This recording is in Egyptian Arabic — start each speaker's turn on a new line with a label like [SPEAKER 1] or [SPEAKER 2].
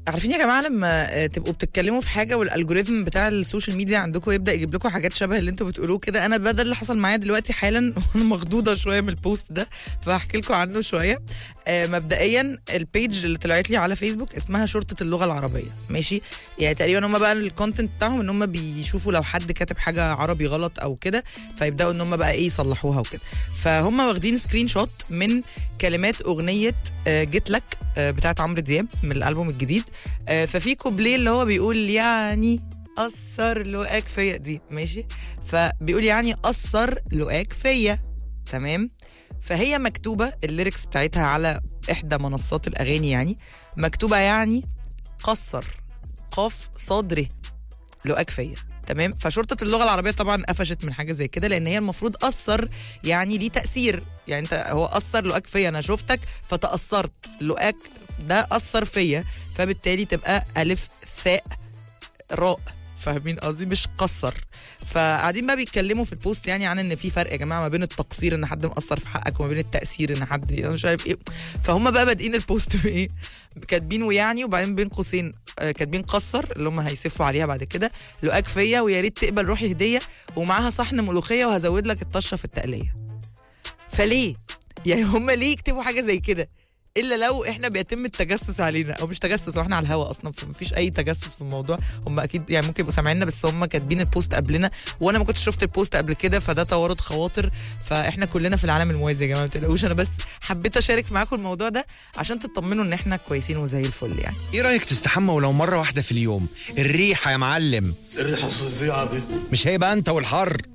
[SPEAKER 1] عارفين يا جماعه لما آه، تبقوا بتتكلموا في حاجه والالجوريثم بتاع السوشيال ميديا عندكم يبدا يجيب لكم حاجات شبه اللي انتوا بتقولوه كده انا ده اللي حصل معايا دلوقتي حالا وانا مخضوضه شويه من البوست ده فهحكي لكم عنه شويه آه، مبدئيا البيج اللي طلعت لي على فيسبوك اسمها شرطه اللغه العربيه ماشي يعني تقريبا هم بقى الكونتنت بتاعهم ان هم بيشوفوا لو حد كاتب حاجه عربي غلط او كده فيبداوا ان هم بقى ايه يصلحوها وكده فهم واخدين سكرين شوت من كلمات اغنيه آه، جيت لك آه، بتاعت عمرو دياب من الالبوم الجديد آه، ففي كوبليه اللي هو بيقول يعني أثر لقاك فيا دي ماشي فبيقول يعني أثر لقاك فيا تمام فهي مكتوبة الليركس بتاعتها على إحدى منصات الأغاني يعني مكتوبة يعني قصر قاف صدره لقاك فيا تمام فشرطة اللغة العربية طبعا قفشت من حاجة زي كده لأن هي المفروض أثر يعني ليه تأثير يعني أنت هو أثر لقاك فيا أنا شفتك فتأثرت لقاك ده أثر فيا فبالتالي تبقى ألف ثاء راء فاهمين قصدي مش قصر فقاعدين بقى بيتكلموا في البوست يعني عن ان في فرق يا جماعه ما بين التقصير ان حد مقصر في حقك وما بين التاثير ان حد أنا مش عارف ايه فهم بقى بادئين البوست بايه كاتبين ويعني وبعدين بين قوسين آه، كاتبين قصر اللي هم هيسفوا عليها بعد كده لقاك فيا ويا ريت تقبل روحي هديه ومعاها صحن ملوخيه وهزود لك الطشه في التقليه فليه يعني هم ليه يكتبوا حاجه زي كده الا لو احنا بيتم التجسس علينا او مش تجسس واحنا على الهوا اصلا فمفيش اي تجسس في الموضوع هم اكيد يعني ممكن يبقوا سامعيننا بس هم كاتبين البوست قبلنا وانا ما كنتش شفت البوست قبل كده فده توارد خواطر فاحنا كلنا في العالم الموازي يا جماعه ما تقلقوش انا بس حبيت اشارك معاكم الموضوع ده عشان تطمنوا ان احنا كويسين وزي الفل يعني
[SPEAKER 2] ايه رايك تستحمى ولو مره واحده في اليوم الريحه يا معلم
[SPEAKER 3] الريحه الفظيعه دي
[SPEAKER 2] مش هيبقى انت والحر